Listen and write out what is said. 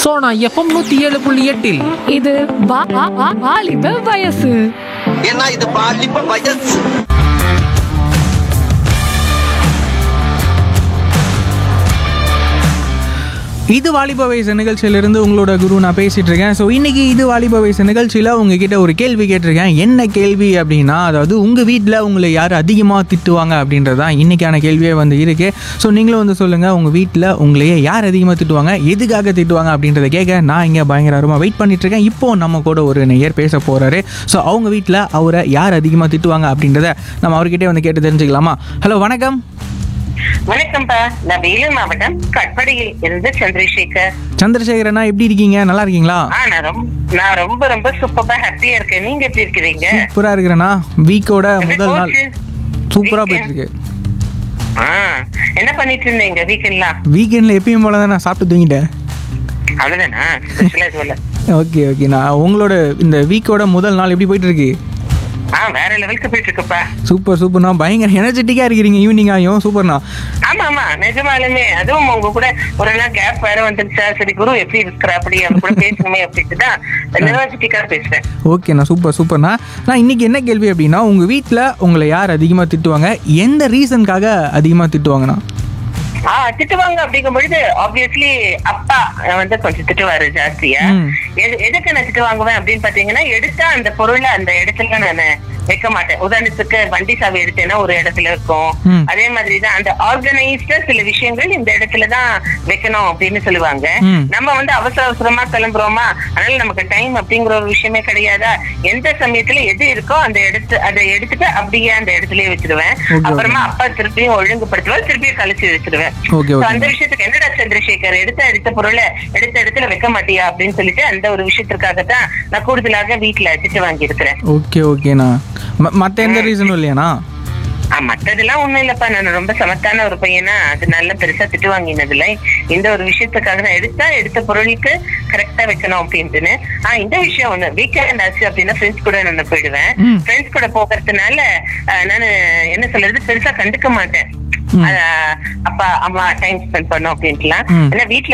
Sona FM நூத்தி ஏழு புள்ளி எட்டில் இது வா- வா- வா- வாலிப வயசு ஏன்னா இது பாலிப்ப வயசு இது வாலிப வயசு நிகழ்ச்சியிலிருந்து உங்களோட குரு நான் பேசிட்டு இருக்கேன் ஸோ இன்னைக்கு இது வாலிப வயசு நிகழ்ச்சியில் உங்ககிட்ட ஒரு கேள்வி கேட்டிருக்கேன் என்ன கேள்வி அப்படின்னா அதாவது உங்கள் வீட்டில் உங்களை யார் அதிகமாக திட்டுவாங்க அப்படின்றது தான் இன்னைக்கான கேள்வியே வந்து இருக்கு ஸோ நீங்களும் வந்து சொல்லுங்கள் உங்கள் வீட்டில் உங்களையே யார் அதிகமாக திட்டுவாங்க எதுக்காக திட்டுவாங்க அப்படின்றத கேட்க நான் இங்கே பயங்கரமாக வெயிட் பண்ணிட்டு இருக்கேன் இப்போ நம்ம கூட ஒரு நேயர் பேச போகிறாரு ஸோ அவங்க வீட்டில் அவரை யார் அதிகமாக திட்டுவாங்க அப்படின்றத நம்ம அவர்கிட்டே வந்து கேட்டு தெரிஞ்சுக்கலாமா ஹலோ வணக்கம் வணக்கம்ப்பா நான் வேலூர் மாவட்டம் கட்படியில் இருந்து சந்திரசேகர் சந்திரசேகரண்ணா எப்படி இருக்கீங்க நல்லா இருக்கீங்களா ஆ நான் ரொம்ப நான் ரொம்ப ரொம்ப சூப்பரா ஹாப்பியா இருக்கேன் நீங்க எப்படி இருக்கிறீங்க சூப்பரா இருக்கிறேண்ணா வீக்கோட எப்படி முதல் நாள் போச்சு? சூப்பரா Weekend? போயிட்டு இருக்கு ஆ என்ன பண்ணிட்டு இருந்தீங்க வீக்கெண்ட்லாம் வீக்கெண்ட்ல எப்பயும் போல தான் நான் சாப்பிட்டு தூங்கிட்டேன் அவ்வளவுதானா ஸ்பெஷலா சொல்ல ஓகே ஓகே நான் உங்களோட இந்த வீக்கோட முதல் நாள் எப்படி போயிட்டு இருக்கு ஆ வேற லெவலுக்கு போயிட்டு இருக்குப்பா சூப்பர் சூப்பர்ண்ணா பயங்கர எனர்ஜெட்டிக்கா இருக்கிறீங்க ஈவினிங் ஆகியும் சூப்பர்ண்ணா ஆமா ஆமா நிஜமாலுமே அதுவும் உங்க கூட ஒரு நாள் கேப் வேற வந்துருச்சா சரி குரு எப்படி இருக்கிற அப்படி அவங்க கூட பேசணுமே அப்படின்ட்டு தான் யூனிவர்சிட்டிக்கா பேசுறேன் ஓகேண்ணா சூப்பர் சூப்பர்ண்ணா நான் இன்னைக்கு என்ன கேள்வி அப்படின்னா உங்க வீட்டில் உங்களை யார் அதிகமாக திட்டுவாங்க எந்த ரீசனுக்காக அதிகமாக திட்டுவாங்கண்ணா ஆ திட்டுவாங்க அப்படிங்கும் பொழுது ஆப்வியஸ்லி அப்பா வந்து கொஞ்சம் திட்டுவாரு ஜாஸ்தியா ம். எது- எதுக்கு நான் திட்டு வாங்குவேன் அப்படின்னு பாத்தீங்கன்னா எடுத்தா அந்த பொருளை அந்த இடத்துல நான் வைக்க மாட்டேன் உதாரணத்துக்கு வண்டி சாவி எடுத்தேன்னா ஒரு இடத்துல இருக்கும் ம். அதே மாதிரிதான் அந்த ஆர்கனைஸ்டா சில விஷயங்கள் இந்த இடத்துல தான் வைக்கணும் அப்படின்னு சொல்லுவாங்க ம். நம்ம வந்து அவசர அவசரமா கிளம்புறோமா அதனால நமக்கு டைம் அப்படிங்கிற ஒரு விஷயமே கிடையாதா எந்த சமயத்துல எது இருக்கோ அந்த எடுத்து அதை எடுத்துட்டு அப்படியே அந்த இடத்துலயே வச்சிருவேன் Okay, okay. அப்புறமா அப்பா திருப்பியும் ஒழுங்குபடுத்துவார் திருப்பியும் கழிச்சு வச்சிருவேன் Okay, So, okay. அந்த விஷயத்துக்கு என்னடா சந்திரசேகர் எடுத்த எடுத்த பொருளை எடுத்த இடத்துல வைக்க மாட்டியா அப்படின்னு சொல்லிட்டு அந்த ஒரு விஷயத்திற்காக தான் நான் கூடுதலாக வீட்டுல திட்டு வாங்கி இருக்கிறேன் ஓகே ஓகேண்ணா மற்ற எந்த ரீசனும் இல்லையாண்ணா மத்ததெல்லாம் ஒண்ணும் இல்லப்பா நான் ரொம்ப சமத்தான ஒரு பையனா அதனால பெருசா திட்டு வாங்கினது இல்ல இந்த ஒரு விஷயத்துக்காக நான் எடுத்தா எடுத்த பொருளுக்கு கரெக்டா வைக்கணும் அப்படின்ட்டுன்னு ஆஹ் இந்த விஷயம் ஒண்ணு வீக்கெண்ட் ஆச்சு அப்படின்னா ஃப்ரெண்ட்ஸ் கூட நான் போயிடுவேன் ம். ஃப்ரெண்ட்ஸ் கூட போகிறதுனால ஆஹ் நானு என்ன சொல்றது பெருசா கண்டுக்க மாட்டேன் ம். ஆஹ் அப்பா அம்மா டைம் ஸ்பெண்ட் பண்ணோம் அப்படின்ட்டுலாம் ம். ஏன்னா வீட்டுல